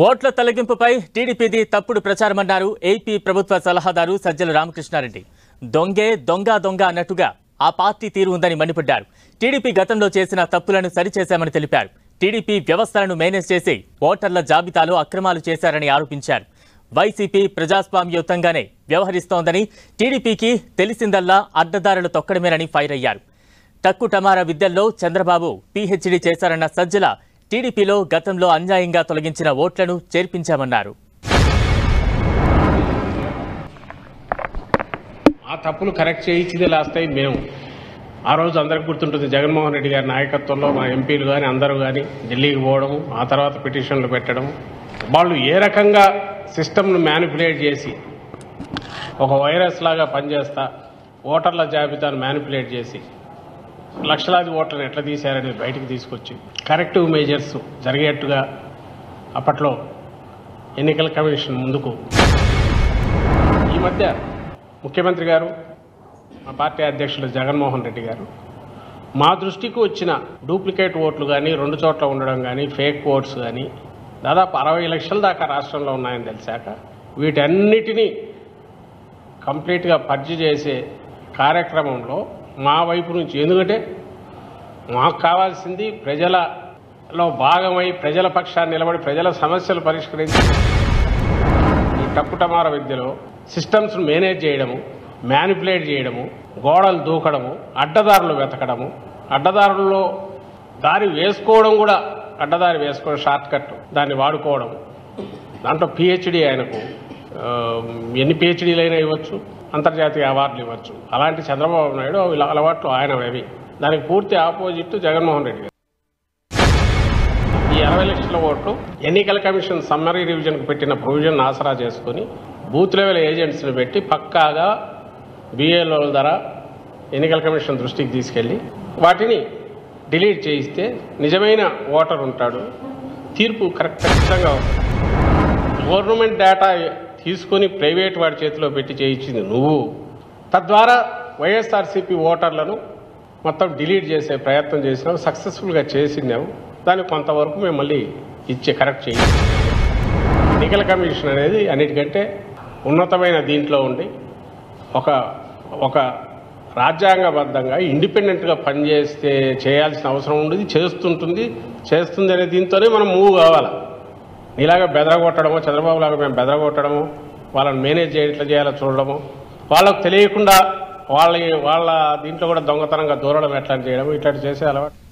ఓట్ల తొలగింపుపై టీడీపీది తప్పుడు ప్రచారమన్నారు ఏపీ ప్రభుత్వ సలహాదారు సజ్జల రామకృష్ణారెడ్డి దొంగే దొంగ దొంగ అన్నట్టుగా ఆ పార్టీ తీరు ఉందని మండిపడ్డారు టీడీపీ గతంలో చేసిన తప్పులను సరిచేశామని తెలిపారు టీడీపీ వ్యవస్థలను మేనేజ్ చేసి ఓటర్ల జాబితాలో అక్రమాలు చేశారని ఆరోపించారు వైసీపీ ప్రజాస్వామ్యయుతంగానే వ్యవహరిస్తోందని టీడీపీకి తెలిసిందల్లా అడ్డదారులు తొక్కడమేనని ఫైర్ అయ్యారు టక్కు టమారా విద్యల్లో చంద్రబాబు పీహెచ్డీ చేశారన్న సజ్జల టీడీపీలో గతంలో అన్యాయంగా తొలగించిన ఓట్లను చేర్పించామన్నారు ఆ తప్పులు కరెక్ట్ చేయించింది లాస్ట్ టైం మేము ఆ రోజు అందరికి గుర్తుంటుంది జగన్మోహన్ రెడ్డి గారి నాయకత్వంలో మా ఎంపీలు కానీ అందరూ కానీ ఢిల్లీకి పోవడం ఆ తర్వాత పిటిషన్లు పెట్టడం వాళ్ళు ఏ రకంగా సిస్టమ్ను మ్యానిపులేట్ చేసి ఒక వైరస్ లాగా పనిచేస్తా ఓటర్ల జాబితాను మ్యానిపులేట్ చేసి లక్షలాది ఓట్లను ఎట్లా తీశారని బయటికి తీసుకొచ్చి కరెక్టివ్ మేజర్స్ జరిగేట్టుగా అప్పట్లో ఎన్నికల కమిషన్ ముందుకు ఈ మధ్య ముఖ్యమంత్రి గారు మా పార్టీ అధ్యక్షులు జగన్మోహన్ రెడ్డి గారు మా దృష్టికి వచ్చిన డూప్లికేట్ ఓట్లు కానీ రెండు చోట్ల ఉండడం కానీ ఫేక్ ఓట్స్ కానీ దాదాపు అరవై లక్షల దాకా రాష్ట్రంలో ఉన్నాయని తెలిసాక వీటన్నిటినీ కంప్లీట్గా పర్చి చేసే కార్యక్రమంలో మా వైపు నుంచి ఎందుకంటే మాకు కావాల్సింది ప్రజలలో భాగమై ప్రజల పక్షాన్ని నిలబడి ప్రజల సమస్యలు పరిష్కరించి ఈ టక్కుటమార విద్యలో సిస్టమ్స్ మేనేజ్ చేయడము మ్యానిపులేట్ చేయడము గోడలు దూకడము అడ్డదారులు వెతకడము అడ్డదారుల్లో దారి వేసుకోవడం కూడా అడ్డదారి వేసుకోవడం షార్ట్ కట్ దాన్ని వాడుకోవడం దాంట్లో పిహెచ్డి ఆయనకు ఆ, ఎన్ని పిహెచ్డీలు అయినా ఇవ్వచ్చు అంతర్జాతీయ అవార్డులు ఇవ్వచ్చు అలాంటి చంద్రబాబు నాయుడు ఇలా అలవాట్లు ఆయన అవి దానికి పూర్తి ఆపోజిట్ జగన్మోహన్ రెడ్డి గారు ఈ అరవై లక్షల ఓట్లు ఎన్నికల కమిషన్ సమ్మరీ రివిజన్కు పెట్టిన ప్రొవిజన్ ఆసరా చేసుకుని బూత్ లెవెల్ ఏజెంట్స్ని పెట్టి పక్కాగా బిఏల ద్వారా ఎన్నికల కమిషన్ దృష్టికి తీసుకెళ్ళి వాటిని డిలీట్ చేయిస్తే నిజమైన ఓటర్ ఉంటాడు తీర్పు కరెక్ట్ ఖచ్చితంగా వస్తుంది గవర్నమెంట్ డేటా తీసుకొని ప్రైవేట్ వాడి చేతిలో పెట్టి చేయించింది నువ్వు తద్వారా వైఎస్ఆర్సీపీ ఓటర్లను మొత్తం డిలీట్ చేసే ప్రయత్నం చేసినావు సక్సెస్ఫుల్గా చేసినావు దానికి కొంతవరకు మేము మళ్ళీ ఇచ్చే కరెక్ట్ చేయి ఎన్నికల కమిషన్ అనేది అన్నిటికంటే ఉన్నతమైన దీంట్లో ఉండి ఒక ఒక రాజ్యాంగబద్ధంగా ఇండిపెండెంట్గా పనిచేస్తే చేయాల్సిన అవసరం ఉండేది చేస్తుంటుంది చేస్తుంది అనే దీంతోనే మనం మూవ్ కావాలి నీలాగా బెదరగొట్టడమో చంద్రబాబు లాగా మేము బెదరగొట్టడము వాళ్ళని మేనేజ్ చేయ ఎట్లా చేయాలో చూడడము వాళ్ళకు తెలియకుండా వాళ్ళ వాళ్ళ దీంట్లో కూడా దొంగతనంగా దూరడం ఎట్లా చేయడం ఇట్లాంటి చేసే అలవాటు